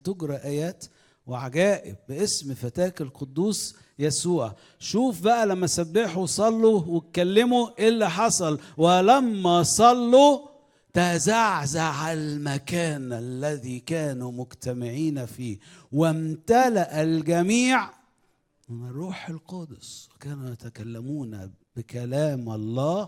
تجرى ايات وعجائب باسم فتاك القدوس يسوع شوف بقى لما سبحوا وصلوا واتكلموا ايه اللي حصل ولما صلوا تزعزع المكان الذي كانوا مجتمعين فيه وامتلأ الجميع من الروح القدس وكانوا يتكلمون بكلام الله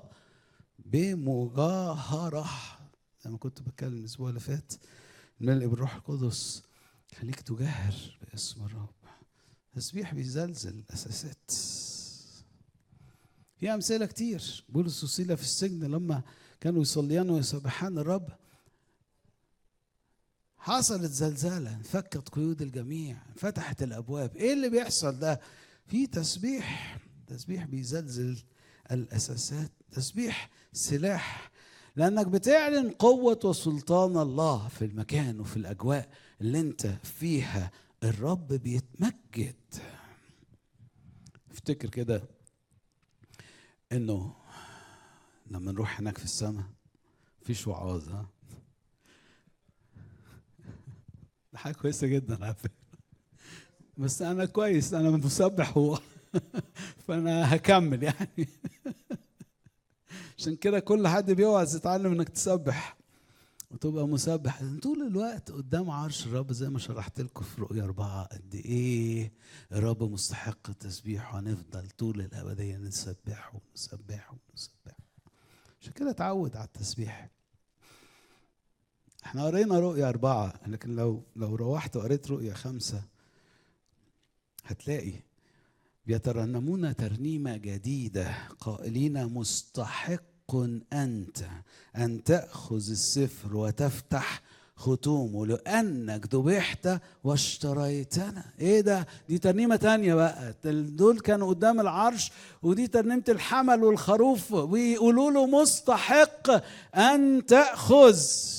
بمجاهرة لما كنت بتكلم الأسبوع اللي فات الملء بالروح القدس خليك تجاهر باسم الرب تسبيح بيزلزل الأساسات في أمثلة كتير بولس وسيلة في السجن لما كانوا يصليان ويسبحان الرب حصلت زلزالة انفكت قيود الجميع فتحت الأبواب إيه اللي بيحصل ده في تسبيح تسبيح بيزلزل الأساسات تسبيح سلاح لأنك بتعلن قوة وسلطان الله في المكان وفي الأجواء اللي أنت فيها الرب بيتمجد افتكر كده إنه لما نروح هناك في السماء مفيش وعاظ ها ده حاجة كويسة جدا على فكرة بس أنا كويس أنا مسبح هو فأنا هكمل يعني عشان كده كل حد بيوعظ يتعلم انك تسبح وتبقى مسبح طول الوقت قدام عرش الرب زي ما شرحت لكم في رؤيا أربعة قد إيه الرب مستحق التسبيح وهنفضل طول الأبدية نسبحه ونسبحه ونسبحه عشان كده اتعود على التسبيح احنا قرينا رؤيا أربعة لكن لو لو روحت وقريت رؤيا خمسة هتلاقي يترنمون ترنيمة جديدة قائلين مستحق أنت أن تأخذ السفر وتفتح ختومه لأنك ذبحت واشتريتنا إيه ده دي ترنيمة تانية بقى دول كانوا قدام العرش ودي ترنيمة الحمل والخروف ويقولوا له مستحق أن تأخذ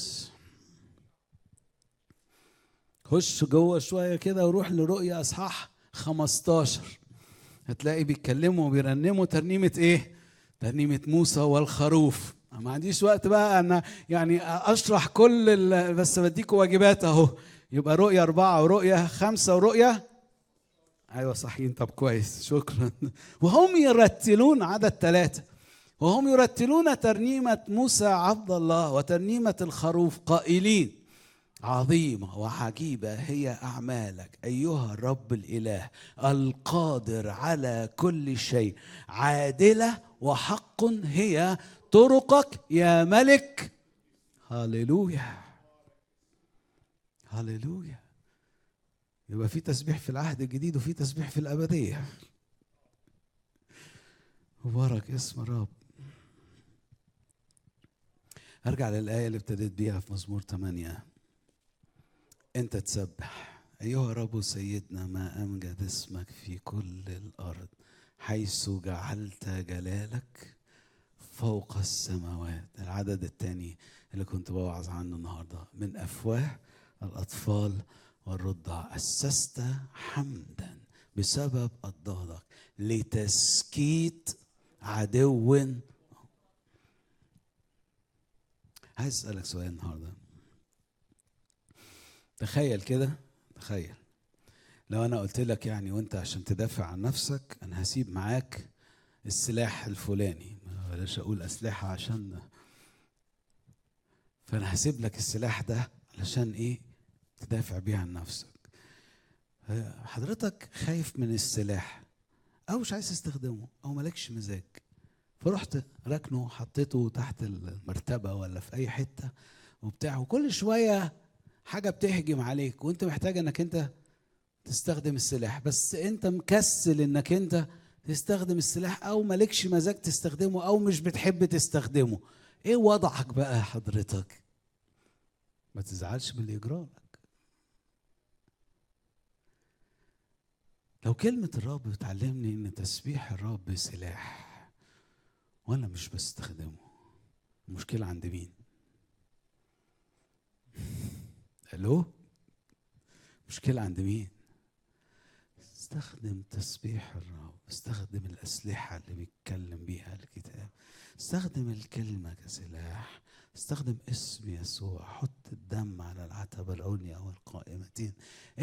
خش جوه شوية كده وروح لرؤيا أصحاح 15 هتلاقي بيتكلموا وبيرنموا ترنيمة ايه؟ ترنيمة موسى والخروف ما عنديش وقت بقى انا يعني اشرح كل بس بديكوا واجبات اهو يبقى رؤية أربعة ورؤية خمسة ورؤية أيوة صحيين طب كويس شكرا وهم يرتلون عدد ثلاثة وهم يرتلون ترنيمة موسى عبد الله وترنيمة الخروف قائلين عظيمة وعجيبة هي أعمالك أيها الرب الإله القادر على كل شيء عادلة وحق هي طرقك يا ملك هللويا هللويا يبقى في تسبيح في العهد الجديد وفي تسبيح في الأبدية مبارك اسم الرب أرجع للآية اللي ابتديت بيها في مزمور 8 انت تسبح ايها رب سيدنا ما امجد اسمك في كل الارض حيث جعلت جلالك فوق السماوات العدد الثاني اللي كنت بوعظ عنه النهارده من افواه الاطفال والرضع اسست حمدا بسبب اضدادك لتسكيت عدو عايز اسالك سؤال النهارده تخيل كده تخيل لو انا قلت لك يعني وانت عشان تدافع عن نفسك انا هسيب معاك السلاح الفلاني بلاش اقول اسلحه عشان فانا هسيب لك السلاح ده علشان ايه تدافع بيه عن نفسك حضرتك خايف من السلاح او مش عايز تستخدمه او مالكش مزاج فرحت ركنه حطيته تحت المرتبه ولا في اي حته وبتاع وكل شويه حاجه بتهجم عليك وانت محتاج انك انت تستخدم السلاح بس انت مكسل انك انت تستخدم السلاح او مالكش مزاج تستخدمه او مش بتحب تستخدمه ايه وضعك بقى حضرتك ما تزعلش من اللي يجرالك لو كلمة الرب بتعلمني ان تسبيح الرب سلاح وانا مش بستخدمه المشكلة عند مين الو مشكلة عند مين استخدم تسبيح الرب استخدم الأسلحة اللي بيتكلم بيها الكتاب استخدم الكلمة كسلاح استخدم اسم يسوع حط الدم على العتبة العليا والقائمتين